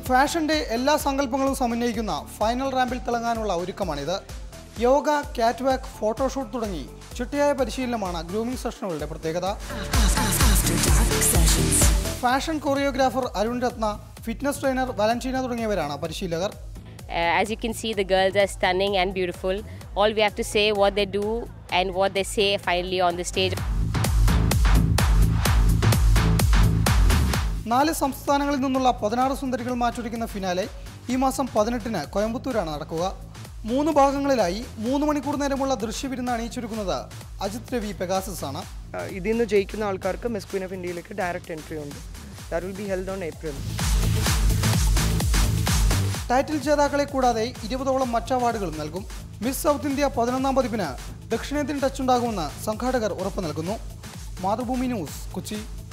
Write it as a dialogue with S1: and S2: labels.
S1: ഫാഷന്റെ എല്ലാ സങ്കല്പങ്ങളും സമന്വയിക്കുന്ന ഫൈനൽ റാമ്പിൽ തിളങ്ങാനുള്ള ഒരുക്കമാണിത് യോഗ കാറ്റ് വാക്ക് ഫോട്ടോഷൂട്ട് തുടങ്ങി ചിട്ടയായ പരിശീലനമാണ് ഗ്രൂമിംഗ് സെഷനുകളുടെ പ്രത്യേകത fashion choreographer Arun Ratna fitness trainer Valentina തുടങ്ങിയവരാണ് പരിശീലകർ
S2: Uh, as you can see, the girls are stunning and beautiful. All we have to say what they do and what they say finally on the stage.
S1: നാല് സംസ്ഥാനങ്ങളിൽ നിന്നുള്ള പതിനാറ് സുന്ദരികൾ മാറ്റുരയ്ക്കുന്ന finale ഈ മാസം പതിനെട്ടിന് കോയമ്പത്തൂരാണ് നടക്കുക മൂന്ന് ഭാഗങ്ങളിലായി മൂന്ന് മണിക്കൂർ നേരമുള്ള ദൃശ്യവിരുന്ന് അണിയിച്ചൊരുക്കുന്നത് അജിത് രവി പെഗാസസ് ആണ്
S3: ആ, ഇതിൽ നിന്ന് ജയിക്കുന്ന ആൾക്കാർക്ക് മിസ് ക്വീൻ ഓഫ് ഇന്ത്യയിലേക്ക് ഡയറക്റ്റ് എൻട്രി ഉണ്ട് that will be held on April
S1: title ജേതാക്കളെ കൂടാതെ ഇരുപതോളം മറ്റ് അവാർഡുകളും നൽകും മിസ് സൗത്ത് ഇന്ത്യ പതിനൊന്നാം പതിപ്പിന് ദക്ഷിണേന്ത്യൻ ടച്ച് ഉണ്ടാകുമെന്ന് സംഘാടകർ ഉറപ്പു നൽകുന്നു മാതൃഭൂമി ന്യൂസ് കൊച്ചി